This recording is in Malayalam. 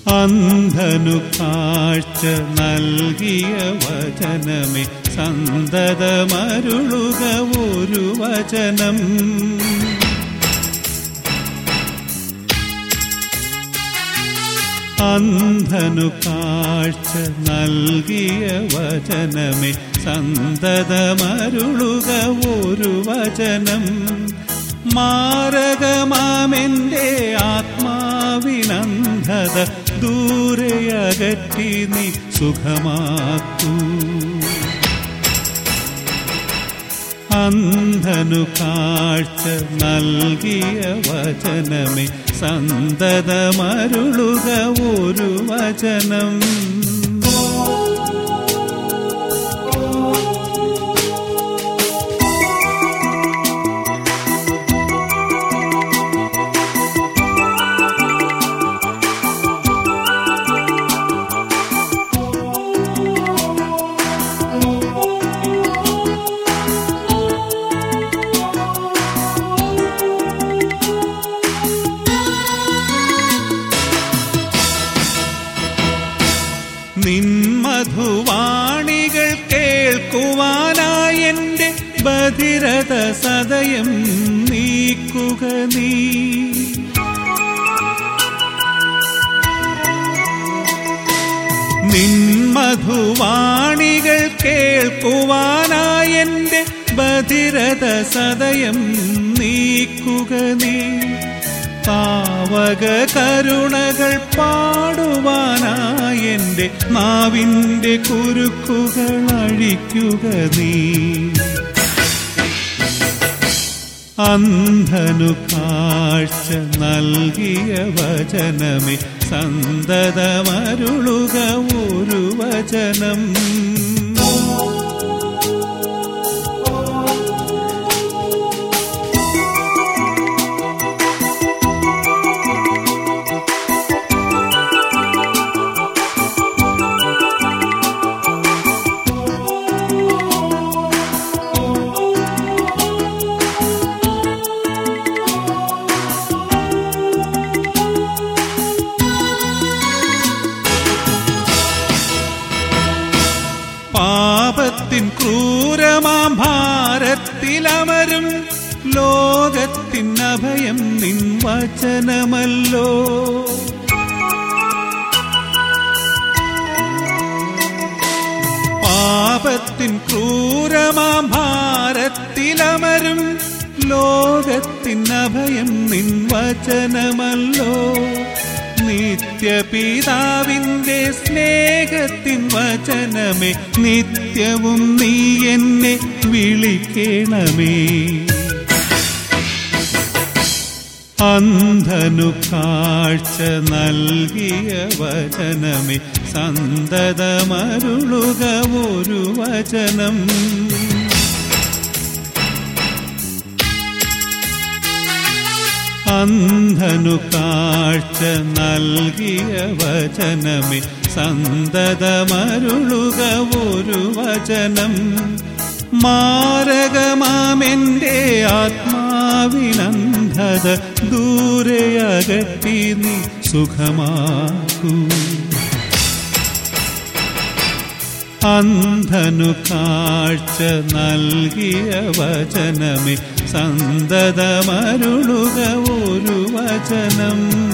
അന്ധനു കാഴ്ച നൽകിയ വചനമേ സന്തതമരുളുക ഒരു വചനം അന്ധനു കാഴ്ച നൽകിയ വചനമേ സന്തതമരുളുക ഒരു വചനം മാരകമാമെന്റെ ആത്മാവിനന്ധത ദൂരെയകറ്റി നീ സുഖമാക്കൂ അന്ധനു കാഴ്ച നൽകിയ വചനമേ സന്തതമരുളുക ഒരു വചനം നിന്മധുവാണികൾ കേൾക്കുവാനായി എൻ്റെ ബധിരത സദയം നീക്കുക നീ നിന്മധുവാണികൾ കേൾക്കുവാനായി എൻ്റെ ബധിരത സദയം നീക്കുക നീ പാവക കരുണകൾ പാടുവാനായി എൻ്റെ നാവിൻ്റെ കുരുക്കുകൾ അഴിക്കുക നീ അന്ധനു കാഴ്ച നൽകിയ വചനമേ സന്തതമരുളുക ഒരു വചനം പാപത്തിൻ ക്രൂരമാം ഭാരത്തിലമരും ലോകത്തിൻ അഭയം നിൻ വചനമല്ലോ പാപത്തിൻ ക്രൂരമാം ഭാരത്തിലമരും ലോകത്തിൻ അഭയം നിൻ വചനമല്ലോ നിത്യപിതാവിന്റെ സ്നേഹത്തിൻ വചനമേ നിത്യവും നീ എന്നെ വിളിക്കണമേ അന്ധനു കാഴ്ച നൽകിയ വചനമേ സന്തതമരുളുക ഒരു വചനം അന്ധനു കാഴ്ച നൽകിയ വചനമേ സന്തതമരുളുക ഒരു വചനം മാരകമാമെന്റെ ആത്മാവിനന്ധത ദൂരെയകറ്റി നീ സുഖമാക്കൂ അന്ധനു കാഴ്ച നൽകിയ വചനമേ സന്തതമരുളുക ഒരു വചനം